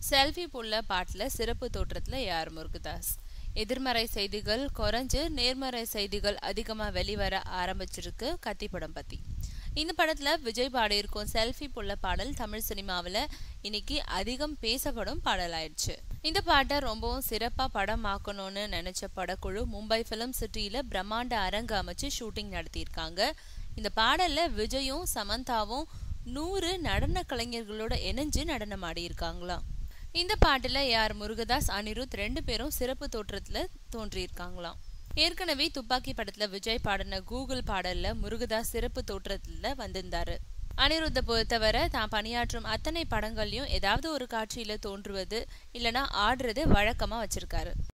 selfie புள்ள பாட்டுல சிறப்பு தோற்றத்துல ஏஆர் முருகதாஸ் எதிர்மறை செய்திகள் குறைஞ்சு நேர்மறை செய்திகள் அதிகமா வெளிவர ஆரம்பிச்சிருக்கு கத்தி படம் பத்தி இந்த படத்துல விஜய் பாடியிருக்கும் செல்ஃபி புள்ள பாடல் தமிழ் சினிமாவில் இன்னைக்கு அதிகம் பேசப்படும் பாடல் ஆயிடுச்சு இந்த பாட்டை ரொம்பவும் சிறப்பா படமாக்கணும்னு நினைச்ச படக்குழு மும்பை பிலிம் சிட்டியில பிரம்மாண்ட அரங்கு அமைச்சு ஷூட்டிங் நடத்தியிருக்காங்க இந்த பாடல்ல விஜயும் சமந்தாவும் நூறு நடன கலைஞர்களோட இணைஞ்சு நடனம் ஆடியிருக்காங்களாம் இந்த பாட்டுல ஏஆர் முருகதாஸ் அனிருத் ரெண்டு பேரும் சிறப்பு தோற்றத்துல தோன்றியிருக்காங்களாம் ஏற்கனவே துப்பாக்கி படத்துல விஜய் பாடின கூகுள் பாடல்ல முருகதாஸ் சிறப்பு தோற்றத்துல வந்திருந்தாரு அனிருத்தை பொறுத்தவரை தான் பணியாற்றும் அத்தனை படங்கள்லயும் ஏதாவது ஒரு காட்சியில தோன்றுவது இல்லனா ஆடுறது வழக்கமா வச்சிருக்காரு